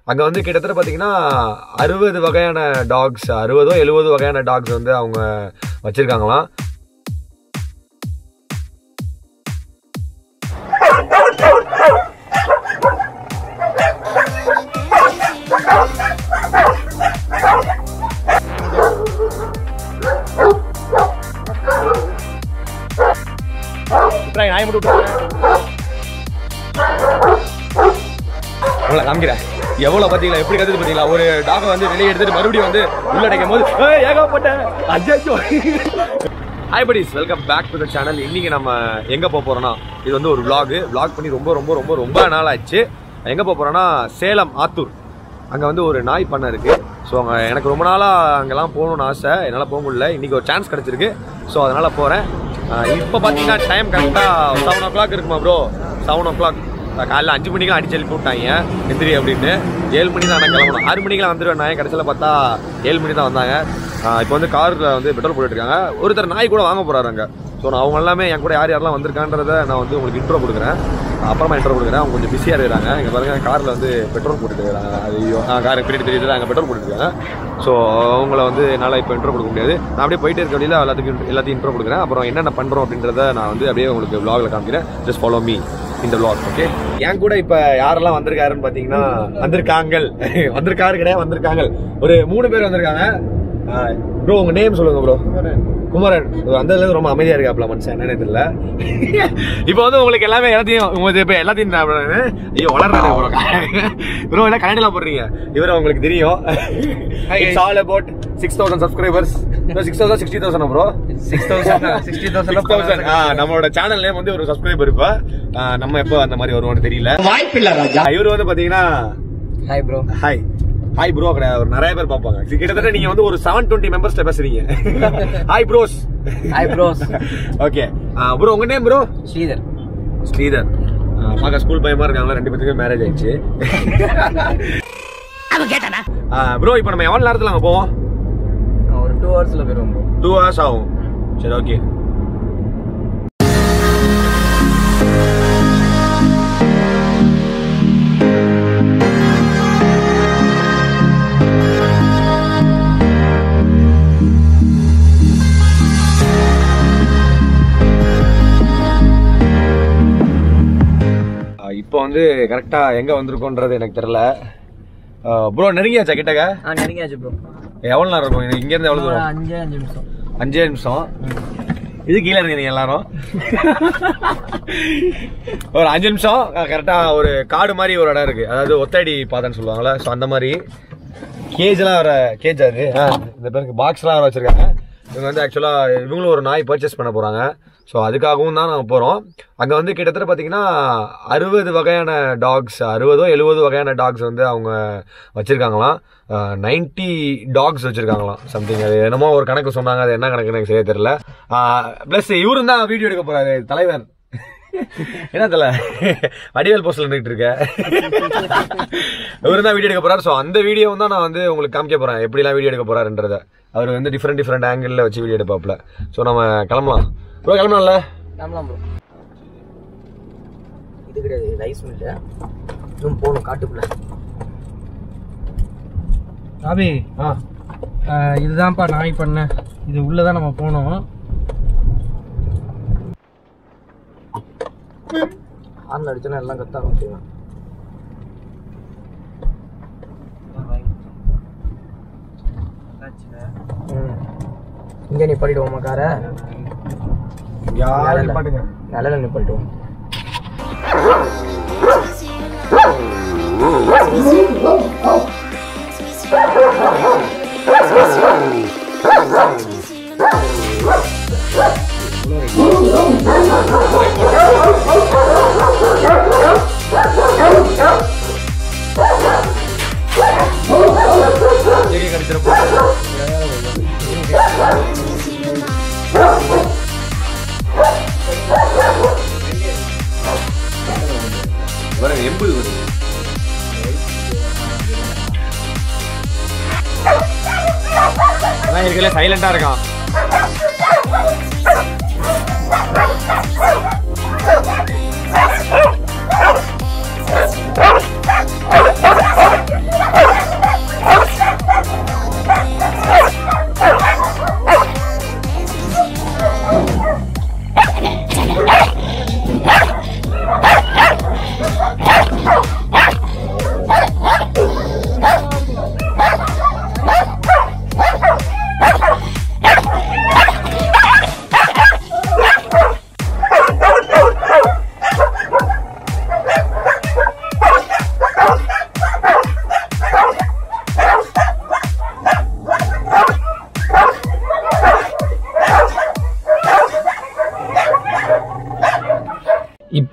அங்கே வந்து கிட்டத்தட்ட பார்த்தீங்கன்னா அறுபது வகையான டாக்ஸ் அறுபதோ எழுபது வகையான டாக்ஸ் வந்து அவங்க வச்சுருக்காங்களாம் நாய் மட்டும் உங்களை காமிக்கிறேன் எவ்வளவு பாத்தீங்களா எப்படி கத்துது பாத்தீங்களா ஒரு டாக வந்து வெளியே எடுத்துட்டு மறுபடியும் வந்து உள்ள அடைக்கும் போது "ஏய், ஏகப்பட்ட அஜ்ஜோ hi buddies welcome back to the channel இன்னைக்கு நம்ம எங்க போக போறோம்னா இது வந்து ஒரு vlog vlog பண்ணி ரொம்ப ரொம்ப ரொம்ப ரொம்ப நாள் ஆச்சு எங்க போக போறோம்னா சேலம் ஆத்தூர் அங்க வந்து ஒரு நாய் பண்ணை இருக்கு ஸோ அங்கே எனக்கு ரொம்ப நாளாக அங்கெல்லாம் போகணும்னு ஆசை என்னால் போக முடியல இன்னைக்கு ஒரு சான்ஸ் கிடைச்சிருக்கு ஸோ அதனால போகிறேன் இப்போ பார்த்தீங்கன்னா டைம் கரெக்டாக செவன் ஓ கிளாக் இருக்குமா ப்ரோ செவன் ஓ கிளாக் காலைல அஞ்சு மணிக்கெலாம் அடிச்சு எழுப்பி விட்டாங்க எந்திரி அப்படின்னு ஏழு மணி தான் நான் கிளம்பணும் ஆறு மணிக்கெலாம் வந்துடுவேன் நான் கடைசியில் பார்த்தா ஏழு மணி தான் வந்தாங்க இப்போ வந்து காரில் வந்து பெட்ரோல் போட்டுட்டு இருக்காங்க ஒருத்தர் நாய் கூட வாங்க போகிறாரு அங்கே ஸோ நான் அவங்க எல்லாமே என் கூட யார் யாரெல்லாம் வந்திருக்கான்றத நான் வந்து உங்களுக்கு இன்ட்ரோ கொடுக்குறேன் அப்புறமா இன்ட்ரோ கொடுக்குறேன் அவங்க கொஞ்சம் பிஸியாக இருக்கிறாங்க இங்கே பாருங்க காரில் வந்து பெட்ரோல் போட்டுட்டு இருக்காங்க ஐயோ கார் பின்னாடி தெரியுது அங்கே பெட்ரோல் போட்டுட்டு இருக்காங்க ஸோ அவங்கள வந்து என்னால் இப்போ இன்ட்ரோ கொடுக்க முடியாது நான் அப்படியே போயிட்டே இருக்க வழியில் எல்லாத்துக்கும் எல்லாத்தையும் இன்ட்ரோ கொடுக்குறேன் அப்புறம் என்னென்ன பண்ணுறோம் அப்படின்றத நான் வந்து அப்படியே உங்களுக்கு vlogல காமிக்கிறேன் ஜஸ்ட் ஃபாலோ மீ இந்த vlog ஓகே என் கூட இப்போ யாரெல்லாம் வந்திருக்காருன்னு பார்த்தீங்கன்னா வந்திருக்காங்கள் வந்திருக்காரு கிடையாது வந்திருக்காங்க ஒரு மூணு பேர் வந்திருக்காங்க ப்ரோ உங்க நேம் சொல்லுங்க ப்ரோ குமரன் அந்த இதுல ரொம்ப அமைதியா இருக்காப்ல மனுஷன் என்னன்னு தெரியல இப்போ வந்து உங்களுக்கு எல்லாமே எல்லாத்தையும் உங்களுக்கு இப்போ எல்லாத்தையும் நான் ஐயோ வளர்றாரு ப்ரோ ப்ரோ எல்லாம் கனடில போடுறீங்க இவரை உங்களுக்கு தெரியும் it's all about six thousand subscribers six thousand sixty thousand bro six thousand sixty six thousand நம்மளோட சேனல் நேம் வந்து ஒரு சப்ஸ்கிரைபர் இப்போ ஆ, நம்ம எப்போ அந்த மாதிரி வருவோம்னு தெரியல வாய்ப்பில்ல ராஜா இவர் வந்து பாத்தீங்கன்னா hi bro hi hi bro கிடையாது ஒரு நிறைய பேர் பார்ப்பாங்க இது கிட்டத்தட்ட நீங்க வந்து ஒரு செவன் டுவெண்ட்டி மெம்பர்ஸ்ல பேசுறீங்க hi bros hi bros okay bro உங்க நேம் ப்ரோ ஸ்ரீதர் ஸ்ரீதர் ஆ, பார்க்க ஸ்கூல் பையமா இருக்காங்க ரெண்டு பேத்துக்கும் மேரேஜ் ஆயிடுச்சு ப்ரோ இப்போ நம்ம எவ்வளவு நேரத்துல அங்க போவோம் ஒரு டூ ஹவர்ஸ்ல போயிருவோம் ப்ரோ டூ ஹவர்ஸ் ஆகும் சரி ஓகே இப்போ வந்து கரெக்டா எங்க வந்திருக்கோன்றது எனக்கு தெரியல ப்ரோ நெருங்கியாச்சா கிட்டக்க ஆ நெருங்கியாச்சு ப்ரோ எவ்வளவு நேரம் இருக்கும் இங்க இருந்து எவ்வளவு தூரம் அஞ்சே அஞ்சு நிமிஷம் அஞ்சே நிமிஷம் இது கீழே இருக்கீங்க எல்லாரும் ஒரு அஞ்சு நிமிஷம் கரெக்டா ஒரு காடு மாதிரி ஒரு இடம் இருக்கு அதாவது ஒத்தடி பாதைன்னு சொல்லுவாங்கல்ல ஸோ அந்த மாதிரி கேஜ்லாம் வர கேஜ் அது ஆ, இந்த பேருக்கு பாக்ஸ்லாம் வர வச்சிருக்காங்க இவங்க வந்து ஆக்சுவலாக இவங்களும் ஒரு நாய் பர்ச்சேஸ் பண்ண போகிறாங்க ஸோ அதுக்காகவும் தான் நாங்கள் போகிறோம் அங்கே வந்து கிட்டத்தட்ட பார்த்தீங்கன்னா அறுபது வகையான டாக்ஸ் அறுபதோ எழுபது வகையான டாக்ஸ் வந்து அவங்க வச்சுருக்காங்களாம் நைன்ட்டி டாக்ஸ் வச்சுருக்காங்களாம் சம்திங் அது என்னமோ ஒரு கணக்கு சொன்னாங்க அது என்ன கணக்குன்னு எனக்கு சரியா தெரியல ப்ளஸ் இவரும் தான் வீடியோ எடுக்க போகிறாரு தலைவர் என்ன தெரியல வடிவேல் போஸ்ட்ல நின்றுட்டு இருக்க இவரு தான் வீடியோ எடுக்க போறாரு ஸோ அந்த வீடியோ தான் நான் வந்து உங்களுக்கு காமிக்க போறேன் எப்படிலாம் வீடியோ எடுக்க போறாருன்றத அவர் வந்து டிஃப்ரெண்ட் டிஃப்ரெண்ட் ஆங்கிள் வச்சு வீடியோ எடுப்பாப்ல ஸோ நம்ம கிளம்பலாம் ப்ரோ கிளம்பலாம்ல கிளம்பலாம் ப்ரோ இது கிடையாது ரைஸ் மில்லு இன்னும் போகணும் காட்டுக்குள்ள அபி இதுதான்ப்பா நாய் பண்ண இது உள்ளதான் நம்ம போனோம் ஹார்ன் அடிச்சோன்னா எல்லாம் கத்த ஆரம்பிச்சிருவேன் இங்கே நிப்பாட்டிடுவோமா காரை யாரும் நிப்பாட்டுங்க. நிலையில நிப்பாட்டிடுவோம் எங்கே கிடைச்சிட போகுது? வர எண்பது வருது அதான் இருக்கல சைலண்டா இருக்கான்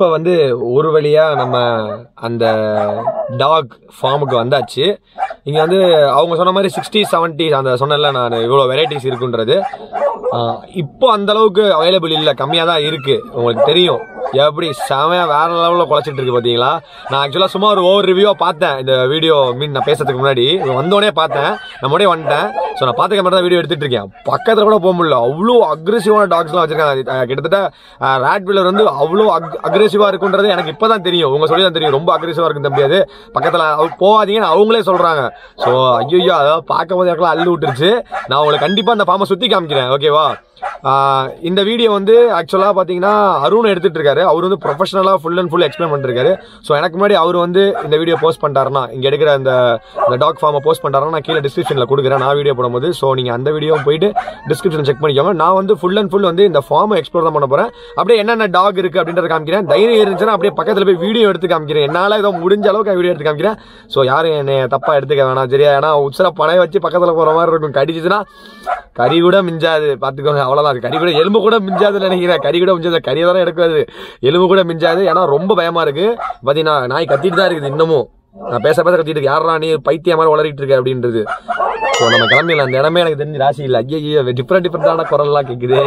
இப்போ வந்து ஒரு வழியா நம்ம அந்த டாக் ஃபார்முக்கு வந்தாச்சு இங்க வந்து அவங்க சொன்ன மாதிரி சிக்ஸ்டி செவன்ட்டி அந்த சொன்னேன்ல நான் இவ்வளோ வெரைட்டிஸ் இருக்குன்றது ஆஹ் இப்போ அந்த அளவுக்கு அவைலபிள் இல்லை கம்மியாக தான் இருக்கு உங்களுக்கு தெரியும் எப்படி செமையா வேற லெவலில் குறைச்சிட்டு இருக்கு பார்த்தீங்களா நான் ஆக்சுவலாக சும்மா ஒரு ஓவர் ரிவ்யூவாக பார்த்தேன் இந்த வீடியோ மீன் நான் பேசுறதுக்கு முன்னாடி வந்தோடனே பார்த்தேன் நான் முன்னாடியே வந்துட்டேன் ஸோ நான் பார்த்துக்க மாதிரி தான் வீடியோ எடுத்துட்டு இருக்கேன் பக்கத்தில் கூட போக முடியல அவ்வளோ அக்ரெசிவான டாக்ஸ்லாம் வச்சிருக்காங்க அஹ் கிட்டத்தட்ட ரேட் பில்லர் வந்து அவ்வளோ அக்ரெசிவாக இருக்குன்றது எனக்கு இப்போ தான் தெரியும் உங்க சொல்லி தான் தெரியும் ரொம்ப அக்ரெசிவாக இருக்கு தம்பி அது பக்கத்தில் போகாதீங்கன்னு அவங்களே சொல்றாங்க ஸோ ஐயோ அதாவது பார்க்கும் போது எனக்குலாம் அள்ளு விட்டுருச்சு நான் உங்களுக்கு கண்டிப்பாக அந்த ஃபார்மை சுற்றி காமிக்கிறேன் ஓகேவா ஆஹ் இந்த வீடியோ வந்து ஆக்சுவலாக பார்த்தீங்கன்னா அருண் எடுத்துட்டு இருக்காரு அவர் வந்து ப்ரொஃபஷனலாக ஃபுல் அண்ட் ஃபுல் எக்ஸ்பிளைன் பண்ணிருக்காரு ஸோ எனக்கு முன்னாடி அவர் வந்து இந்த வீடியோ போஸ்ட் பண்ணிட்டாருன்னா இங்கே எடுக்கிற அந்த இந்த டாக் ஃபார்மை போஸ்ட் பண்ணிட்டாருன்னா நான் கீழே டிஸ்கிரிப்ஷனில் கொடுக்குறேன் நான் வீடியோ போடும்போது ஸோ நீங்கள் அந்த வீடியோ போயிட்டு டிஸ்கிரிப்ஷன் செக் பண்ணிக்கோங்க நான் வந்து ஃபுல் அண்ட் ஃபுல் வந்து இந்த ஃபார்மை எக்ஸ்ப்ளோர் தான் பண்ண போகிறேன் அப்படியே என்னென்ன டாக் இருக்குது அப்படின்றத காமிக்கிறேன் தைரியம் இருந்துச்சுன்னா அப்படியே பக்கத்தில் போய் வீடியோ எடுத்து காமிக்கிறேன் என்னால் ஏதோ முடிஞ்ச அளவுக்கு வீடியோ எடுத்து காமிக்கிறேன் ஸோ யாரும் என்னை தப்பாக எடுத்துக்க வேணாம் சரியா ஏன்னா உச்சர பழைய வச்சு பக்கத்தில் போகிற மாதிரி இருக்கும் கடிச்சிச்சுன்னா கறி கூட மிஞ்சாது பார்த்துக்கோங்க அவ்வளோதான் கறி கூட எலும்பு கூட மிஞ்சாதுன்னு நினைக்கிறேன் கறி கூட மிஞ்சாது கறி தானே எடுக்காது எலும்பு கூட மிஞ்சாது ஏன்னா ரொம்ப பயமா இருக்கு பார்த்தீங்கன்னா நாய் கத்திட்டு தான் இருக்குது இன்னமும் நான் பேச பேச கத்திட்டு இருக்கு யாரா நீ பைத்திய மாதிரி வளரிட்டு இருக்க அப்படின்றது ஸோ நம்ம கிளம்பிடலாம் அந்த இடமே எனக்கு தெரிஞ்சு ராசி இல்லை ஐயோ டிஃப்ரெண்ட் டிஃப்ரெண்டான குரல்லாம் கேட்குது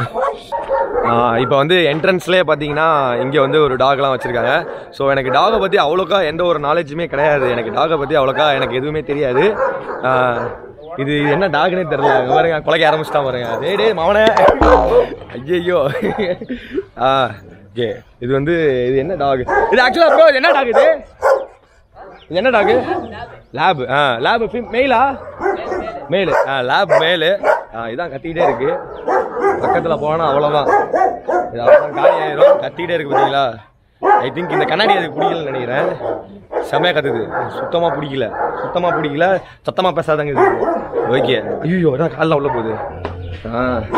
இப்போ வந்து என்ட்ரன்ஸ்லேயே பார்த்தீங்கன்னா இங்கே வந்து ஒரு டாக்லாம் வச்சுருக்காங்க ஸோ எனக்கு டாகை பற்றி அவ்வளோக்கா எந்த ஒரு நாலேஜுமே கிடையாது எனக்கு டாகை பற்றி அவ்வளோக்கா எனக்கு எதுவுமே தெரியாது ஆஹ் இது என்ன டாக்னே தெரியல இங்க பாருங்க குலைக்க ஆரம்பிச்சிட்டான் பாருங்க டேய் டேய் மவனே ஐயோ ஆ ஓகே இது வந்து இது என்ன டாக் இது ஆக்சுவலாக ப்ரோ இது என்ன டாக் இது இது என்ன டாக் லேப் ஆ லேப் மெயிலா மெயிலு ஆ லேப் மெயிலு ஆ இதான் கத்திக்கிட்டே இருக்கு பக்கத்தில் போனால் அவ்வளோதான் இது அவ்வளோதான் காலி ஆயிரும் கத்திக்கிட்டே இருக்கு பார்த்தீங்களா ஐ திங்க் இந்த கண்ணாடி அதுக்கு பிடிக்கலன்னு நினைக்கிறேன் செமையா கத்துது சுத்தமாக பிடிக்கல சுத்தமாக பிடிக்கல சத்தமாக பேசாதங்க இது ஓகே ஐயோ அதான் காலில் உள்ள போகுது ஆ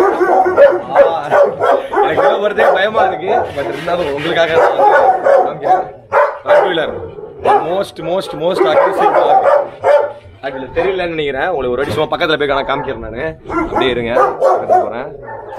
ஆ. எனக்கு உள்ள போகிறதே பயமா இருக்கு பட் இருந்தாலும் உங்களுக்காக most most most aggressive dog actually தெரியலன்னு நினைக்கிறேன் உங்களுக்கு ஒரு வாட்டி சும்மா பக்கத்தில் போய் நான் காமிக்கிறேன் நான் அப்படியே இருங்க பக்கத்துல போகிறேன்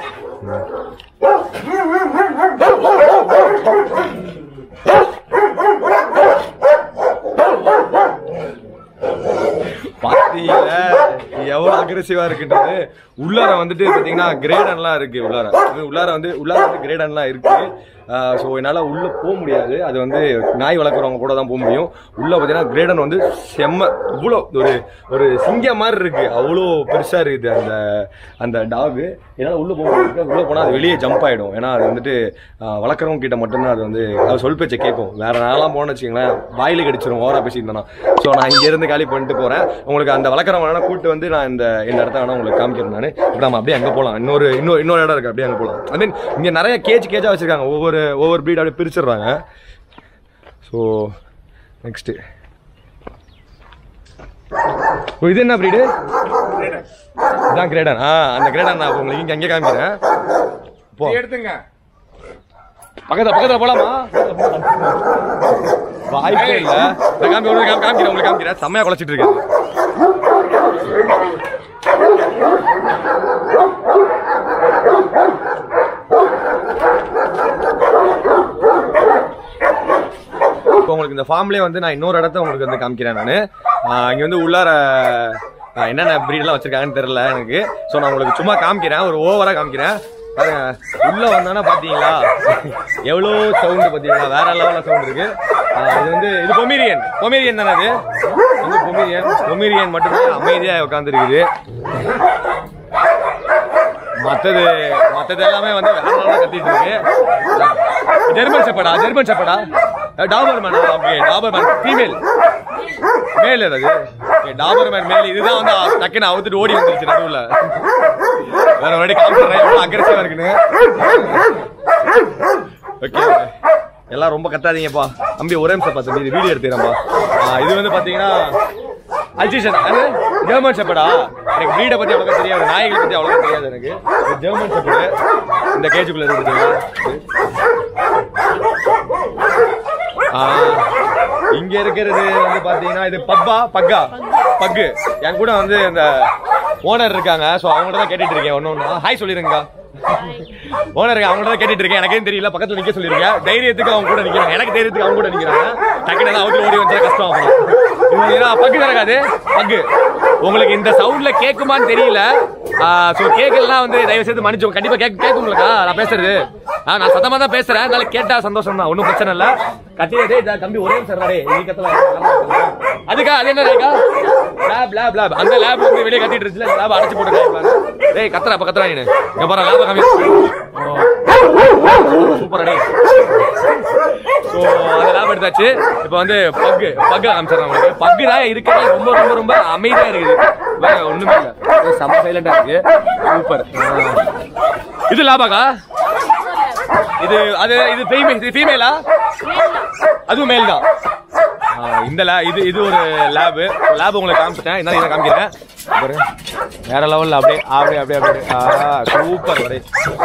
பாத்தீங்களா எவ்வளவு அக்ரெசிவா இருக்குன்றது உள்ளார வந்துட்டு பாத்தீங்கன்னா கிரேடன்லாம் இருக்கு உள்ளார இது உள்ளார வந்து உள்ளார வந்து கிரேடன்லாம் இருக்கு ஸோ என்னால் உள்ளே போக முடியாது அது வந்து நாய் வளர்க்குறவங்க கூட தான் போக முடியும் உள்ளே பார்த்தீங்கன்னா கிரேடன் வந்து செம்ம இவ்வளோ ஒரு ஒரு சிங்கம் மாதிரி இருக்கு அவ்வளோ பெருசாக இருக்குது அந்த அந்த டாகு என்னால் உள்ளே போக முடியாது உள்ளே போனால் அது வெளியே ஜம்ப் ஆகிடும் ஏன்னா அது வந்துட்டு ஆஹ், வளர்க்குறவங்க கிட்ட மட்டும்தான் அது வந்து அது சொல் பேச்சை கேட்கும் வேற நாளாம் போனேன்னு வச்சுங்களேன் வாயில கடிச்சிரும் ஓவரா பேசியிருந்தேன் ஸோ நான் இங்கேருந்து காலி பண்ணிட்டு போகிறேன் உங்களுக்கு அந்த வளர்க்குறவங்க வேணா கூப்பிட்டு வந்து நான் இந்த இந்த இடத்த வேணா உங்களுக்கு காமிக்கிறேன் நான் இப்போ நம்ம அப்படியே அங்கே போகலாம் இன்னொரு இன்னொரு இன்னொரு இடம் இருக்கு அப்படியே அங்கே போகலாம் ஐ மீன் இங்கே நிறைய கேஜ் கேஜாக வச்சிருக்காங்க ஒவ்வொரு ஒவ்வொரு ப்ரீட் அப்படியே பிரிச்சிடுறாங்க ஸோ நெக்ஸ்ட்டு இது என்ன ப்ரீடு இதான் கிரேடன் ஆ அந்த கிரேடன் நான் உங்களுக்கு இங்கே அங்கே காமிக்கிறேன் போ எடுத்துங்க பக்கத்துல பக்கத்துல போலாமா வாய்ப்பே இல்ல நான் காமி ஒரு காமி காமிக்கிறேன் உங்களுக்கு காமிக்கிறேன் செம்மையா குலைச்சிட்டு இருக்கேன் இப்போ உங்களுக்கு இந்த ஃபார்ம்லேயே வந்து நான் இன்னொரு இடத்த உங்களுக்கு வந்து காமிக்கிறேன் நான் இங்கே வந்து உள்ளார ஆஹ், என்னென்ன ப்ரீடெலாம் வச்சிருக்காங்கன்னு தெரியல எனக்கு ஸோ நான் உங்களுக்கு சும்மா காமிக்கிறேன் ஒரு ஓவராக காமிக்கிறேன் பாருங்க உள்ள வந்தோன்னா பார்த்தீங்களா எவ்வளோ சவுண்டு பார்த்தீங்களா வேற லெவலில் சவுண்ட் இருக்கு ஆஹ், இது வந்து இது பொமீரியன் பொமீரியன் தானே அது வந்து பொமீரியன் பொமீரியன் மட்டுமே அமைதியாக உட்காந்துருக்குது மத்தது மத்தது எல்லாமே வந்து வேற லெவலில் கத்திட்டு இருக்கு German shepherd German shepherd Doberman okay Doberman female male அது ஓகே டாபர் மேன் மேல் இதுதான் வந்து டக்குன்னு அவுத்துட்டு ஓடி வந்துருச்சு நடுவுல வேற ஒரு வாட்டி காமிக்கிறேன் எவ்வளவு அக்ரெசிவா இருக்குன்னு ஓகே எல்லாம் ரொம்ப கத்தாதீங்கப்பா தம்பி ஒரே நிமிஷம் பார்த்து இது வீடியோ எடுத்துக்கிறேன்ப்பா ஆ, இது வந்து பாத்தீங்கன்னா அல்ஜிஷன் அது ஜெர்மன் ஷெப்பர்டா எனக்கு ப்ரீடை பத்தி அவ்வளோக்கா தெரியாது நாய்களை பத்தி அவ்வளோக்கா தெரியாது எனக்கு இது ஜெர்மன் ஷெப்பர்டு இந்த கேஜுக்குள்ள இருக்குது ஆ, இங்க இருக்கிறது வந்து பாத்தீங்கன்னா இது பப்பா பக்கா பக்கு என் கூட வந்து இந்த ஓனர் இருக்காங்க ஸோ அவங்கள்ட்ட தான் கேட்டுட்டு இருக்கேன் ஒன்று ஒன்று ஹாய் சொல்லிருங்கக்கா ஓனர் அவங்க தான் கேட்டுட்டு இருக்கேன் எனக்கே தெரியல பக்கத்துல நிக்க சொல்லிருங்க தைரியத்துக்கு அவங்க கூட நிக்கிறாங்க எனக்கு தைரியத்துக்கு அவங்க கூட நிக்கிறாங்க டக்குனு தான் அவுத்து ஓடி வச்சா கஷ்டம் அப்புறம் இவங்க ஏன்னா பக்கு நடக்காது பக்கு உங்களுக்கு இந்த சவுண்ட்ல கேக்குமான்னு தெரியல ஸோ கேட்கலாம் வந்து தயவு செய்து மன்னிச்சு கண்டிப்பா கேட்க கேட்கும்லக்கா நான் பேசுறது ஆ, நான் சத்தமா தான் பேசுறேன் அதனால கேட்டா சந்தோஷம் தான் ஒன்றும் பிரச்சனை இல்ல கத்தியதே தம்பி ஒரே நிமிஷம் டே நீ கத்தல அதுக்கா அது என்ன ரேக்கா லேப் லேப் லேப் அந்த லேப் வந்து வெளியே கத்திட்டு இருந்துச்சுல லேப் அடைச்சு போட்டு டேய் கத்துறா அப்ப கத்துறா நீ இங்க பாரு லேப் கம்மி சூப்பரா டேய் ஸோ அந்த லேப் எடுத்தாச்சு இப்போ வந்து பக்கு பக்கு காமிச்சிடறேன் உங்களுக்கு பக்கு தான் இருக்கிறது ரொம்ப ரொம்ப ரொம்ப அமைதியா இருக்குது வேற ஒண்ணுமே இல்லை செம்ம சைலண்டா இருக்கு சூப்பர் இது லாபாக்கா இது அது இது ஃபீமேல் இது ஃபீமேலா அதுவும் மேல் தான் ஆ, இந்த லே இது இது ஒரு லேபு லேப் உங்களுக்கு காமிச்சிட்டேன் இந்த இதை காமிக்கிறேன் பாரு. வேற லெவல்ல அப்படியே அப்படியே அப்படியே அப்படியே ஆ சூப்பர் வரே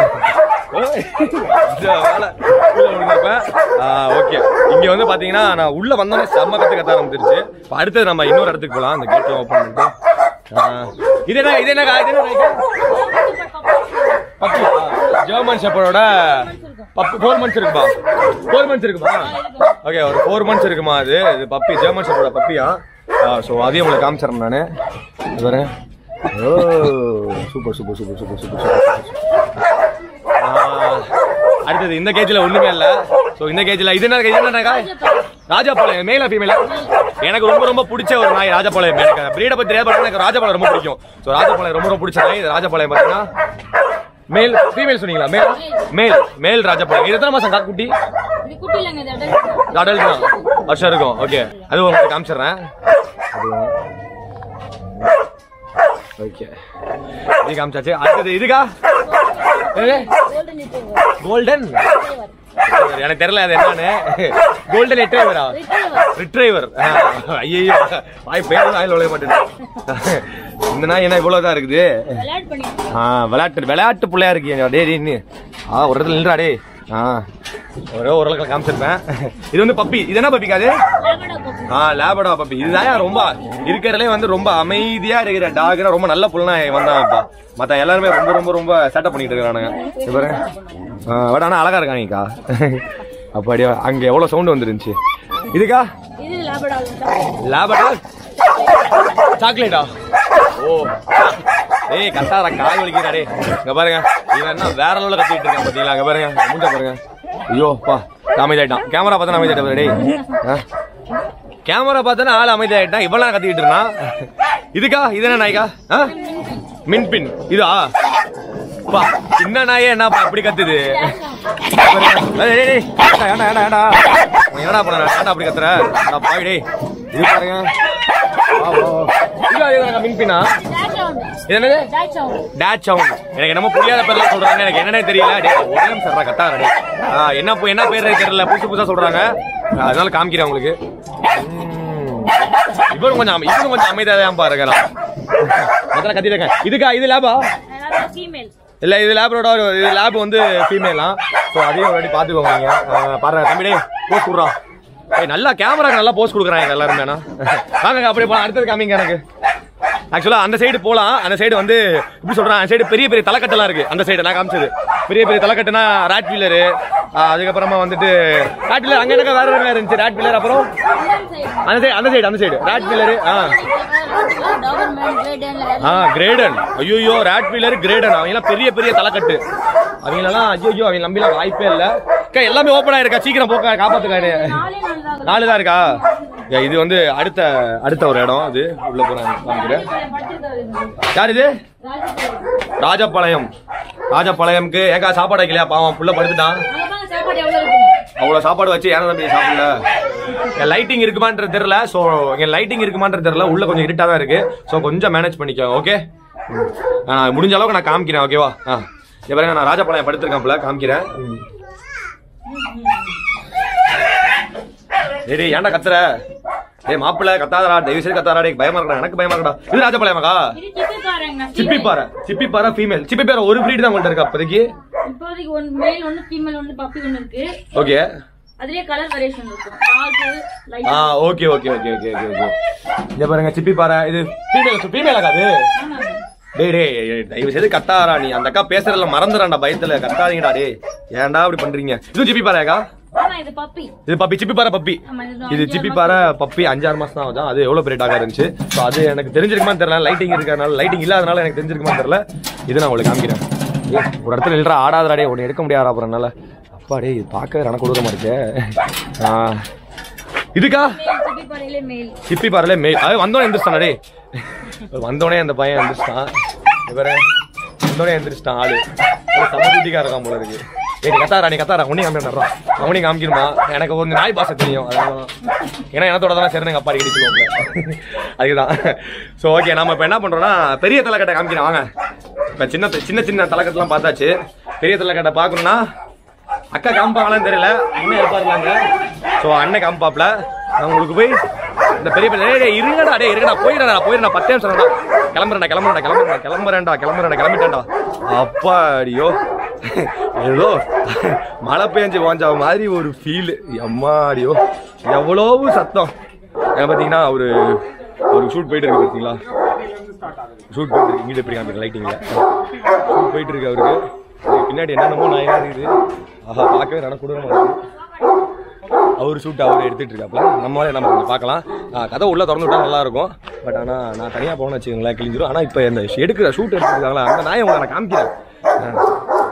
ஓகே இங்க வந்து பாத்தீங்கன்னா நான் உள்ள வந்தோடனே செம்ம கத்து கத்த ஆரம்பிச்சிருச்சு இப்ப அடுத்தது நம்ம இன்னொரு இடத்துக்கு போலாம் அந்த கேட் ஓபன் பண்ணிட்டு ஆ, இது என்ன இது என்ன இது என்ன பப்பி ஜெர்மன் ஷெப்பரோட பப்பி ஃபோர் மந்த்ஸ் இருக்குமா ஃபோர் மந்த்ஸ் இருக்குமா ஓகே ஒரு ஃபோர் மந்த்ஸ் இருக்குமா அது இது பப்பி ஜெர்மன் ஷெப்பரோட பப்பியா ஸோ அதையும் உங்களுக்கு காமிச்சிடறேன் நான் இது வரேன் ஓ super super super super super super அடுத்தது இந்த கேஜில் ஒண்ணுமே இல்ல ஸோ இந்த கேஜில் இது என்ன இது என்னக்கா ராஜாபாளையம் மேல ஃபீமேல எனக்கு ரொம்ப ரொம்ப பிடிச்ச ஒரு நாய் ராஜபாளையம் எனக்கு பிரீடை பத்தி தெரியாது but எனக்கு ராஜபாளையம் ரொம்ப பிடிக்கும் ஸோ ராஜபாளையம் ரொம்ப ரொம்ப பிடிச்ச நாய் இது ராஜபாளையம் பார்த்தீங்கன்னா மேல் ஃபீமேல் சொன்னீங்களா மேல் மேல் மேல் ராஜபாளையம் இது எத்தனை மாசம் காக்குட்டி இது குட்டி இல்லைங்க இது adult. அடல்ட் தான் வருஷம் இருக்கும் ஓகே அது உங்களுக்கு காமிச்சிடுறேன் ஓகே இது காமிச்சாச்சு அடுத்தது இதுக்கா Golden retriever. கோல்டன் எனக்கு தெரியல அது என்னன்னு கோல்டன் ரிட்ரைவரா Retriever. ரிட்ரைவர் ஐயோ வாய் பேர் வாயில் உழைய மாட்டேன் இந்த நாய் என்ன இவ்வளவுதான் இருக்குது விளையாட்டு பண்ணிட்டு ஆ விளையாட்டு விளையாட்டு பிள்ளையா இருக்கீங்க டே டே நீ ஆ ஒரு இடத்துல நின்றா டே ஆ ஒரே ஒரு அளவுக்கு காமிச்சிருப்பேன் இது வந்து பப்பி இது என்ன பப்பிக்கா அது லேபடா puppy. ஆ லேபடா பப்பி இதுதான் ரொம்ப இருக்கிறதுலே வந்து ரொம்ப அமைதியா இருக்கிற டாக்னா ரொம்ப நல்ல புள்ளனா வந்தான்ப்பா மத்த எல்லாருமே ரொம்ப ரொம்ப ரொம்ப சேட்டப் பண்ணிட்டு இருக்கானுங்க இது பாருங்க பட் ஆனா அழகா இருக்காங்கக்கா அப்படியே அங்க எவ்வளவு சவுண்ட் வந்துருந்துச்சு இதுக்கா இது லேபடா லேபடா சாக்லேட்டா ஓ ஏய் கத்தாரா கால் வலிக்கிறா டேய் இங்க பாருங்க இவன் என்ன வேற லெவல்ல கத்திட்டு இருக்கான் பாத்தீங்களா இங்க பாருங்க மூஞ்ச பாருங்க ஐயோ பா அமைதியாயிட்டான் கேமரா பார்த்தா அமைதியாயிட்டா டேய் ஆ? கேமரா பார்த்தா ஆள் அமைதியாயிட்டான் இவ்வளவு கத்திட்டு இருந்தான் இதுக்கா இது என்ன நாய்க்கா ஆ? மின்பின் இதா பா சின்ன நாயே என்னப்பா இப்படி கத்துது ஏய், டேய், டேய், ஏன்டா, ஏன்டா, ஏன்டா, ஏன்டா? உன் என்னடா பண்ண ஏன்டா அப்படி கத்துற நான் பாய் டேய் இது பாருங்க வா, வா, வா. இதா, இதா, மின்பினா Dash sound. இது என்னது Dash sound. டேட் சவுண்ட் எனக்கு என்னமோ புரியாத பேர்ல சொல்றாங்க எனக்கு என்னன்னே தெரியல டேய் ஒரே நிமிஷம் இருடா, கத்தாத டேய். ஆ, என்ன பு- என்ன பேர் தெரியல புதுசு புதுசா சொல்றாங்க அதனால காமிக்கிறேன் உங்களுக்கு ம். இவரும் கொஞ்சம் அமை- இவரும் கொஞ்சம் அமைதியா தான் பாருங்க மத்தல கத்திட்டு இதுக்கா இது லேபா Ladybug female. இல்ல இது லேபரோட இது லேப் வந்து ஃபீமேலாம் ஸோ அதையும் ஒரு வாட்டி பாத்துக்கோங்க நீங்க ஆ, பாருங்க தம்பி டேய் போஸ்ட் கொடுறான் ஏய் நல்லா கேமராக்கு நல்லா போஸ்ட் கொடுக்குறாங்க எல்லாருமே அண்ணா. வாங்க அப்படியே போலாம் அடுத்தது காமிங்க எனக்கு ஆக்சுவலா அந்த சைடு போலாம் அந்த சைடு வந்து எப்படி சொல்றேன் அந்த சைடு பெரிய பெரிய தலைக்கட்டெல்லாம் இருக்கு அந்த சைடு நான் காமிச்சது பெரிய பெரிய தலைக்கட்டுனா ராட் வீலரு அதுக்கப்புறமா வந்துட்டு ராட் வீலர் அங்க எனக்கு வேற என்ன இருந்துச்சு ராட் வீலர் அப்புறம் Indian side. அந்த சைடு அந்த சைடு அந்த சைடு ராட் வீலரு ஆ Doberman, Great Dane, ஆ கிரேடன் ஐயோ ராட் வீலர் கிரேடன் அவங்க எல்லாம் பெரிய பெரிய தலைக்கட்டு அவங்களெல்லாம் ஐயோ அவங்க நம்பிலாம் வாய்ப்பே இல்ல அக்கா எல்லாமே ஓப்பன் ஆயிருக்கா சீக்கிரம் போக்க காப்பாத்துக்காரு நாலே நாலு தான் ஆகுது. நாலு தான் இருக்கா ஏய், இது வந்து அடுத்த அடுத்த ஒரு இடம் அது உள்ள போறாங்க காமிக்கிறேன் படுத்திருக்காரு இது. யார் இது ராஜபாளையம். ராஜபாளையம் ராஜபாளையம்க்கு ஏக்கா சாப்பாடு வைக்கலையா பாவம் புள்ள படுத்துட்டான் அங்க பாருங்க சாப்பாடு எவ்வளவு இருக்குன்னு. அவ்வளவு சாப்பாடு வச்சு ஏன் தம்பி சாப்பிடல லைட்டிங் இருக்குமான்றது தெரியல சோ இங்க லைட்டிங் இருக்குமான்றது தெரியல உள்ள கொஞ்சம் இருட்டா தான் இருக்கு சோ கொஞ்சம் மேனேஜ் பண்ணிக்கோங்க ஓகே முடிஞ்ச அளவுக்கு நான் காமிக்கிறேன் ஓகேவா ஆ இங்க பாருங்க நான் ராஜபாளையம் படுத்திருக்கேன்ல காமிக்கிறேன் ம். டேய் டேய், ஏன்டா கத்துற டேய் மாப்பிள்ள கத்தாதடா தயவு செய்து கத்தாதடா டேய் பயமா இருக்கடா எனக்கு பயமா இருக்கடா இது ராஜபாளையமாக்கா இது சிப்பிப்பாறைங்க. சிப்பி பாறை சிப்பி பாறை ஃபீமேல் சிப்பி பாறை ஒரு பிரீட் தான் உங்கள்ட்ட இருக்கா அப்போதைக்கு இப்போதைக்கு ஒன்னு மேல் ஒன்னு ஃபீமேல் ஒன்னு பப்பி ஒன்னு இருக்கு ஓகே அதுலயே கலர் வேரியேஷன் இருக்கும் டார்க் லைட் ஆ okay okay okay okay okay okay இங்க பாருங்க சிப்பி பாறை இது ஃபீமேல் ஃபீமேல் அது டேய் டேய் தயவு செய்து கத்தாரா நீ அந்த அக்கா பேசுறதுல மறந்துடான்டா பயத்துல கத்தாதீங்கடா டேய் ஏன்டா அப்படி பண்றீங்க இது சிப்பி பாறையாக்கா ஆமா இது பப்பி இது பப்பி சிப்பி பாறை பப்பி ஆமா, இது இது அஞ்சாறு சிப்பி மாசம். பாறை பப்பி அஞ்சாறு மாசம் தான் ஆகுது அது எவ்வளவு பெரிய டாகா இருந்துச்சு ஸோ அது எனக்கு தெரிஞ்சிருக்குமான்னு தெரியல லைட்டிங் இருக்கிறதுனால லைட்டிங் இல்லாதனால எனக்கு தெரிஞ்சிருக்குமான்னு தெரியல இது நான் உங்களுக்கு காமிக்கிறேன் ஏய், ஒரு இடத்துல நில்றா ஆடாதடா ஒன்று எடுக்க முடியாது அப்புறம் என்னால அப்பா டேய் இது பார்க்க ரண கொடூரமா இருக்கே ஆ. இதுக்கா மேல் சிப்பி பாறையிலே மேல் சிப்பி பாறையில மே அது வந்தோடனே எந்திரிச்சிட்டான் டேய் வந்தோடனே அந்த பையன் எந்திரிச்சிட்டான் இவரே வந்தோடனே எந்திரிச்சிட்டான் ஆளு சமூகத்திக்கா இருக்கான் போல இருக்கு ஏய் நீ கத்தாரா நீ கத்தாரா உன்னையும் காமிக்கிறா அவனையும் காமிக்கணுமா எனக்கு ஒரு நாய் பாசை தெரியும் அதனால தான். ஏன்னா எனத்தோட தானே சரி எங்க அப்பா அடிக்கடி சொல்லுவாங்க அதுதான் ஸோ ஓகே நம்ம இப்போ என்ன பண்றோம்னா பெரிய தலைக்கட்டை காமிக்கிறேன் வாங்க இப்போ சின்ன சின்ன சின்ன தலைக்கட்டெல்லாம் பார்த்தாச்சு பெரிய தலைக்கட்டை பார்க்கணும்னா அக்கா காமிப்பாங்களான்னு தெரியல அண்ணன் இருப்பாருலாங்க ஸோ அண்ணன் காமிப்பாப்ல நான் உங்களுக்கு போய் இந்த பெரிய பெரிய டேய், டேய், இருங்கடா டே இருங்கடா போயிடா போயிடா பத்து நிமிஷம் இருடா. கிளம்புறேன்டா கிளம்புறேன்டா கிளம்புறேன் கிளம்புறேன்டா கிளம்புறேன்டா கிளம்பிட்டேன்டா அப்பா அடியோ ஏதோ மழை பெஞ்சு வாஞ்ச மாதிரி ஒரு ஃபீல் அம்மாடியோ எவ்வளவு சத்தம் அங்க பாத்தீங்கன்னா ஒரு ஒரு ஷூட் போயிட்டு இருக்கு பாத்தீங்களா ஷூட் போயிட்டு இருக்கு இங்கிட்ட எப்படி காமிக்க லைட்டிங்ல ஷூட் போயிட்டு இருக்கு அவருக்கு அதுக்கு பின்னாடி என்னென்னமோ நான் இருக்குது ஆஹா பார்க்கவே நட கொடூரமா இருக்கு அவர் ஷூட் அவர் எடுத்துட்டு இருக்காப்ல நம்மளால நம்ம கொஞ்சம் பார்க்கலாம் ஆ, கதை உள்ள திறந்து விட்டா நல்லா இருக்கும் பட் ஆனா நான் தனியா போகணும்னு வச்சுக்கோங்களேன் கிழிஞ்சிரும் ஆனா இப்போ இந்த எடுக்கிற ஷூட் எடுத்துருக்காங்களா அந்த நாயை உங்களை நான் காமிக்கிறேன் ஆ.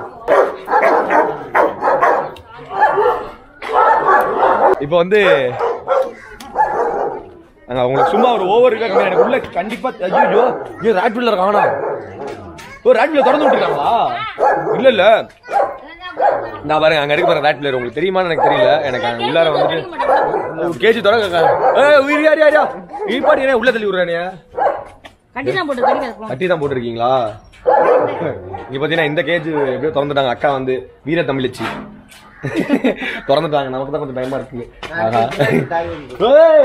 இப்போ வந்து அங்க உங்களுக்கு சும்மா ஒரு ஓவர் இருக்கா எனக்கு உள்ள கண்டிப்பா ஐயோ ஐயோ ராட் பில்லர் காணா ஓ ராட் பில்லர் திறந்து விட்டுருக்காங்களா இல்ல இல்ல நான் பாருங்க அங்க இருக்கு பாருங்க ராட் பில்லர் உங்களுக்கு தெரியுமான்னு எனக்கு தெரியல எனக்கு அங்க உள்ளார வந்துட்டு ஒரு கேஜி தொடங்க ஏய் உயிர் யார் யாரியா ஈப்பாடி என்ன உள்ள தள்ளி விடுறானே கட்டி தான் போட்டு கடிக்காது கட்டி தான் போட்டிருக்கீங்களா இங்க பாத்தீங்கன்னா இந்த கேஜ் எப்படியோ திறந்துட்டாங்க அக்கா வந்து வீர தமிழச்சி திறந்துட்டாங்க நமக்கு தான் கொஞ்சம் பயமா இருக்குங்க ஆஹா ஏய்!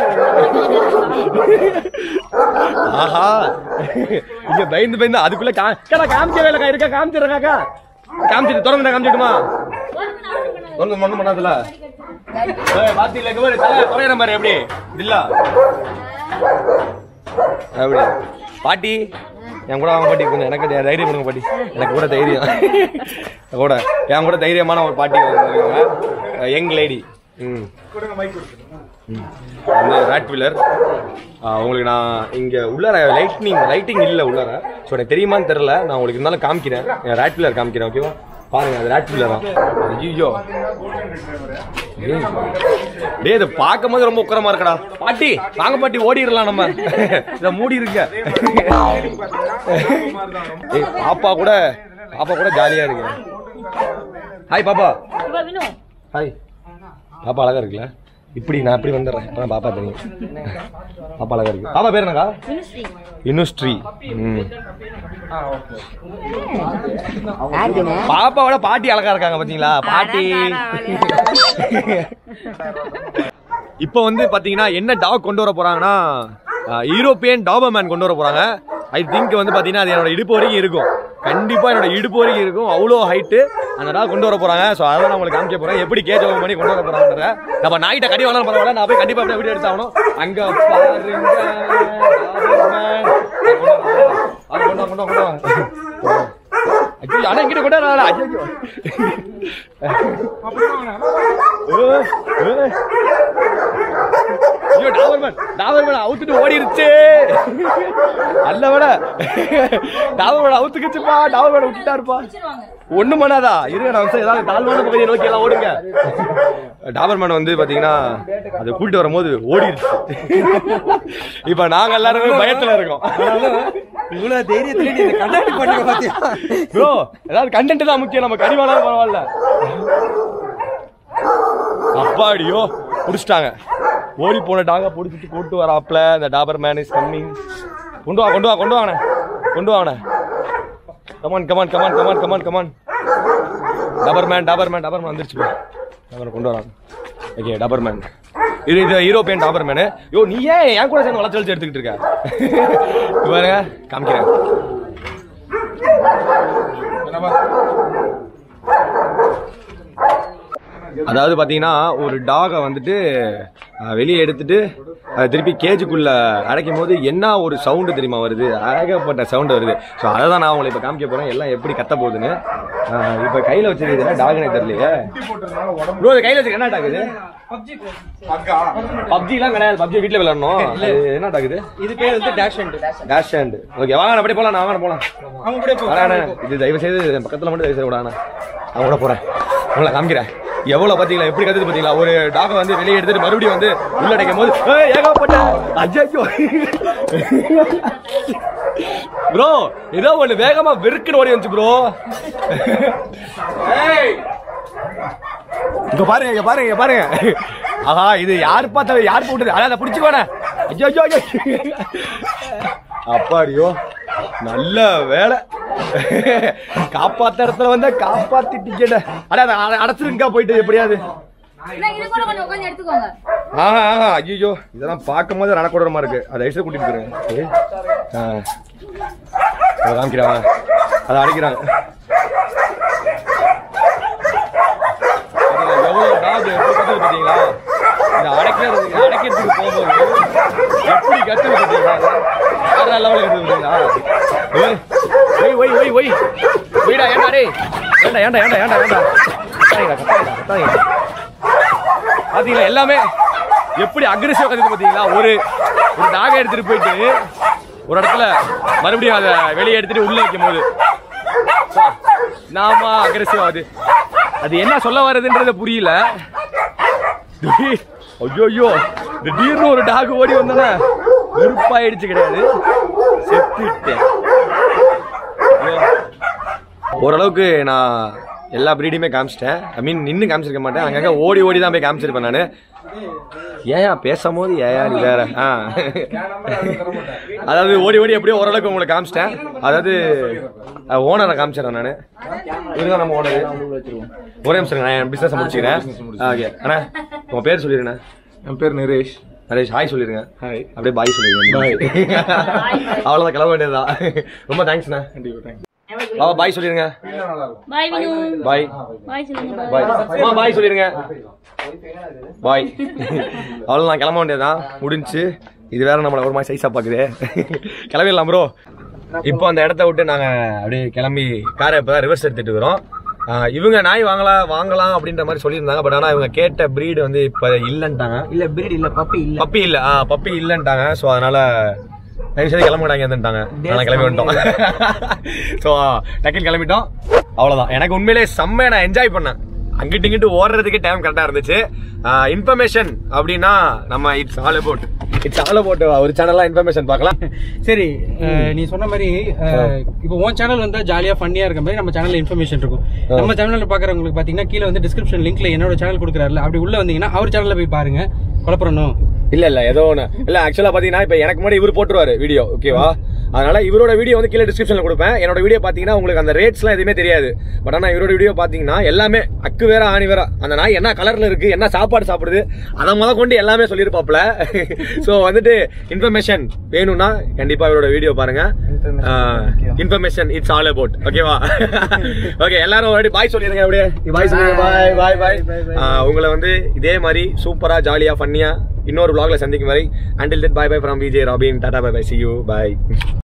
ஆஹா இங்க பயந்து பயந்து அதுக்குள்ள கா கடா காமிச்சவே இல்லக்கா இருக்கா காமிச்சிடுறாக்கா காமிச்சிட்டு திறந்துட்டா காமிச்சிட்டுமா திறந்து மண்ணு பண்ணாதுல ஏய் பாத்தீங்களா இங்க பாரு தலை குறையிற மாதிரி எப்படி இல்ல அப்படி பாட்டி என் கூட வாங்க பாட்டி கொஞ்சம் எனக்கு தை- தைரியம் கொடுங்க பாட்டி எனக்கு கூட தைரியம் கூட என் கூட தைரியமான ஒரு பாட்டி யங் லேடி ம் ம். வந்து ராட் வீலர் உங்களுக்கு நான் இங்க உள்ளார லைட்னிங் லைட்டிங் இல்ல உள்ளார ஸோ எனக்கு தெரியுமான்னு தெரியல நான் உங்களுக்கு இருந்தாலும் காமிக்கிறேன் ராட் வீலர் காமிக்கிறேன் ஓகேவா பாருங்க அது ராட் வீலர் தான் ஐயோ டேய் இதை பார்க்கும் போது ரொம்ப உக்கரமா இருக்கடா பாட்டி வாங்க பாட்டி ஓடிடலாம் நம்ம இத மூடி இருக்க ஏய் பாப்பா கூட பாப்பா கூட ஜாலியா இருக்கு ஹாய் பாப்பா இவ வினு ஹாய் பாப்பா அழகா இருக்குல்ல இப்படி நான் இப்படி வந்துடுறேன் இப்ப பாப்பா தெரியும் பாப்பா அழகா இருக்கு பாப்பா பேர் என்னக்கா வினுஸ்ரீ இனுஸ்ட்ரி ம் பாப்பாவோட பாட்டி அழகா இருக்காங்க பாத்தீங்களா பாட்டி இப்போ வந்து பாத்தீங்கன்னா என்ன டாக் கொண்டு வர போறாங்கன்னா யூரோப்பியன் டாபர்மேன் கொண்டு வர போறாங்க ஐ திங்க் வந்து பாத்தீங்கன்னா அது என்னோட இடுப்பு வரைக்கும் இருக்கும் கண்டிப்பா என்னோட இடுப்பு வரைக்கும் இருக்கும் அவ்வளோ ஹைட்டு அந்த டாக் கொண்டு வர போறாங்க ஸோ அதை நான் உங்களுக்கு காமிக்க போறேன் எப்படி கேஜ் ஓபன் பண்ணி கொண்டு வர போறாங்க நம்ம நாய்கிட்ட கடி வளர பரவாயில்ல நான் போய் கண்டிப்பா அப்படியே வீடியோ எடுத்தாகணும் அங்க பாருங்க டாபர்மேன். அது கொண்டு வா, கொண்டு வா, கொண்டு வா, கொண்டு வா. ஐயோ, ஆனா இங்கிட்ட கூட வரல. ஐயோ. ஏ, ஏ. ஐயோ, டாபர்மேன், டாபர்மேன் அவுத்துட்டு ஓடிருச்சு. அல்ல விட. டாபர்மேன் அவுத்துக்கிச்சுப்பா, டாபர்மேன் விட்டுட்டாருப்பா. வச்சிருவாங்க ஒண்ணும் பண்ணாதா இருங்க நான் வந்து ஏதாவது தாழ்வான பகுதியை நோக்கி எல்லாம் ஓடுங்க டாபர்மேன் வந்து பாத்தீங்கன்னா அது கூட்டிட்டு வரும்போது ஓடிடுச்சு இப்ப நாங்க எல்லாருமே பயத்துல இருக்கோம் இவ்வளவு தைரியத்துல நீ இந்த கண்டாக்ட் பண்ணி பாத்தியா ப்ரோ ஏதாவது கண்டென்ட் தான் முக்கியம் நம்ம கடிவாளாலும் பரவாயில்ல அப்பாடியோ புடிச்சிட்டாங்க ஓடி போன டாக புடிச்சிட்டு கூட்டு வராப்ல இந்த டாபர் மேன் இஸ் கம்மிங் கொண்டு வா கொண்டு வா கொண்டு வாங்கண்ணே கொண்டு வாங்கண்ணே come on come on come on come on come on come on Doberman Doberman Doberman வந்துருச்சு bro. டபர் கொண்டு வராங்க ஓகே டபர் மேன் இது இது யூரோப்பியன் டாபர் மேனு யோ நீ ஏன் என் கூட சேர்ந்து வளர்ச்சி வளர்ச்சி எடுத்துக்கிட்டு இருக்க இங்க பாருங்க காமிக்கிறேன் அதாவது பார்த்தீங்கன்னா ஒரு டாகை வந்துட்டு அஹ், வெளியே எடுத்துட்டு அதை திருப்பி கேஜுக்குள்ள அடைக்கும் போது என்ன ஒரு சவுண்டு தெரியுமா வருது ஏகப்பட்ட சவுண்டு வருது ஸோ அதை தான் நான் உங்களை இப்போ காமிக்க போகிறேன் எல்லாம் எப்படி கத்த போகுதுன்னு இப்போ கையில் வச்சிருக்குது டாக்னே தெரியலையே ப்ரோ இது கையில் வச்சிருக்க என்ன டாக் இது பப்ஜிலாம் கிடையாது பப்ஜி வீட்டில் விளையாடணும் அது என்ன டாக் இது இது பேர் வந்து dash and dash hand okay வாங்க அப்படியே போகலாம் நான் வாங்க போகலாம் அவங்க கூட போ அண்ணா, அண்ணா, இது தயவு செய்து என் பக்கத்துல மட்டும் தயவு செய்து விடாண்ணா நான் கூட போறேன் உங்களை காமிக்கிறேன் எவ்வளவு பாத்தீங்களா எப்படி கத்துது பாத்தீங்களா ஒரு டாக வந்து வெளியே எடுத்துட்டு மறுபடியும் வந்து உள்ளடைக்கும் போது "ஏய், ஏகப்பட்ட அஜய்யோ ப்ரோ ஏதோ ஒண்ணு வேகமா வெறுக்குன்னு ஓடி வந்துச்சு ப்ரோ இங்க பாருங்க இங்க பாருங்க இங்க பாருங்க ஆஹா இது யார் பார்த்தா யார் போட்டது அதான் அதை பிடிச்சுக்கோண்ணே ஐயோ ஐயோ ஐயோ அப்பாடியோ நல்ல வேலை காப்பாத்த இடத்துல வந்தா காப்பாத்திட்டீங்க அட அதை அட- அடைச்சிருக்கா போயிட்டு எப்படியாவது அண்ணா, இது கூட கொஞ்சம் உட்காந்து எடுத்துக்கோங்க ஆஹா ஆஹா ஐயோ இதெல்லாம் பார்க்கும் போது ரணக்கூடமா இருக்கு அதை ஐஸ்ல கூட்டிட்டு போயிருங்க அதை காமிக்கிறாங்க அதை அடைக்கிறாங்க இதுல எவ்வளவு dog எப்படி கத்துது பாத்தீங்களா இதை அடைக்கிறது இதை அடைக்கிறதுக்கு போகும்போது எப்படி கத்துது பாத்தீங்களா வேற லெவலில் கத்துது பாத்தீங்களா ஏய், ஒய் ஒய் ஒய் ஒய் ஒய்டா ஏண்டா டேய் ஏண்டா ஏண்டா ஏண்டா ஏண்டா ஏண்டா கத்தாதீங்கடா கத்தாதீங்கடா கத்தாதீங்க பாத்தீங்களா எல்லாமே எப்படி அக்ரெசிவ் கத்துது பாத்தீங்களா ஒரு ஒரு டாகை எடுத்துட்டு போயிட்டு ஒரு இடத்துல மறுபடியும் அதை வெளியே எடுத்துட்டு உள்ள வைக்கும் போது பா, நாம அக்ரெசிவ் ஆகுது அது என்ன சொல்ல வருதுன்றது புரியல ஐயோ ஐயோ திடீர்னு ஒரு டாக் ஓடி வந்தோன்னே வெறுப்பாயிடுச்சு கிடையாது செத்துட்டேன் ஐயோ. ஓரளவுக்கு நான் எல்லா பிரீடையுமே காமிச்சிட்டேன் ஐ மீன் நின்று காமிச்சிருக்க மாட்டேன் அங்கங்க ஓடி ஓடி தான் போய் காமிச்சிருப்பேன் நான் ஏயா பேசும்போது ஏயா நீ வேற ஆ அதாவது ஓடி ஓடி எப்படியோ ஓரளவுக்கு உங்களுக்கு காமிச்சிட்டேன் அதாவது ஓனரை காமிச்சிடறேன் நான் இதுதான் நம்ம ஓனர் ஒரே நிமிஷம் நான் என் பிசினஸ் முடிச்சுக்கிறேன் ஓகே அண்ணா உங்க பேர் சொல்லிடுண்ணே என் பேர் நரேஷ் நரேஷ் ஹாய் சொல்லிருங்க ஹாய் அப்படியே பாய் சொல்லிருங்க பாய் அவ்வளோதான் கிளம்ப வேண்டியதுதான் ரொம்ப தேங்க்ஸ்ண்ணா கண்டிப்பா தேங்க்ஸ் பாபா பாய் சொல்லிருங்க பாய் வினு பாய் பாய் சொல்லுங்க பாய் அம்மா பாய் சொல்லிருங்க பாய் அவ்வளோ நான் கிளம்ப வேண்டியதுதான் முடிஞ்சு இது வேற நம்மள ஒரு மாதிரி சைஸா பாக்குது கிளம்பிடலாம் ப்ரோ இப்போ அந்த இடத்த விட்டு நாங்க அப்படியே கிளம்பி காரை இப்போ ரிவர்ஸ் எடுத்துட்டு வரோம் ஆஹ் இவங்க நாய் வாங்கலாம் வாங்கலாம் அப்படின்ற மாதிரி சொல்லியிருந்தாங்க பட் ஆனா இவங்க கேட்ட breed வந்து இப்போ இல்லைன்ட்டாங்க இல்ல பிரீட் இல்ல பப்பி இல்ல பப்பி இல்ல ஆ பப்பி இல்லன்ட்டாங்க சோ அதனால தயவு செய்து கிளம்பிடாங்க இருந்துட்டாங்க நான் கிளம்பி வந்துட்டோம் ஸோ டக்குன்னு கிளம்பிட்டோம் அவ்வளவுதான் எனக்கு உண்மையிலே செம்ம நான் என்ஜாய் பண்ணேன் அங்கிட்டு இங்கிட்டு ஓடுறதுக்கே டைம் கரெக்டா இருந்துச்சு இன்ஃபர்மேஷன் அப்படின்னா நம்ம it's all about it's all about ஒரு சேனல்ல இன்ஃபர்மேஷன் பார்க்கலாம் சரி அஹ், நீ சொன்ன மாதிரி அஹ், இப்போ உன் சேனல் வந்தா ஜாலியா ஃபன்னியா இருக்க மாதிரி நம்ம சேனல்ல இன்ஃபர்மேஷன் இருக்கும் நம்ம சேனல்ல பாக்குறவங்களுக்கு பாத்தீங்கன்னா கீழே வந்து டிஸ்கிரிப்ஷன் லிங்க்ல என்னோட சேனல் கொடுக்குறாருல அப்படி உள்ள வந்தீங்கன்னா அவர் சேனல்ல போய் பாருங்க குழப்பறணும் இல்ல இல்ல ஏதோ ஒண்ணு இல்ல ஆக்சுவலா பாத்தீங்கன்னா இப்ப எனக்கு முன்னாடி இவர் போட்டுருவாரு வீடியோ ஓகேவா அதனால இவரோட வீடியோ வந்து கீழே டிஸ்கிரிப்ஷன்ல கொடுப்பேன் என்னோட வீடியோ பாத்தீங்கன்னா உங்களுக்கு அந்த ரேட்ஸ்லாம் எதுவுமே தெரியாது பட் ஆனா இவரோட வீடியோ பாத்தீங்கன்னா எல்லாமே அக்கு வேற ஆணி வேற அந்த நாய் என்ன கலர்ல இருக்கு என்ன சாப்பாடு சாப்பிடுது அதை முத கொண்டு எல்லாமே சொல்லியிருப்பாப்ல சோ வந்துட்டு இன்ஃபர்மேஷன் வேணும்னா கண்டிப்பா இவரோட வீடியோ பாருங்க இன்ஃபர்மேஷன் இட்ஸ் ஆல் அபவுட் ஓகேவா ஓகே எல்லாரும் ஒரு பாய் சொல்லிருங்க அப்படியே பாய் சொல்லுங்க பாய் பாய் பாய் உங்களை வந்து இதே மாதிரி சூப்பரா ஜாலியா ஃபன்னியா இன்னொரு vlogல சந்திக்கும் வரை until that bye bye from Vijay Robin டாடா bye bye see you bye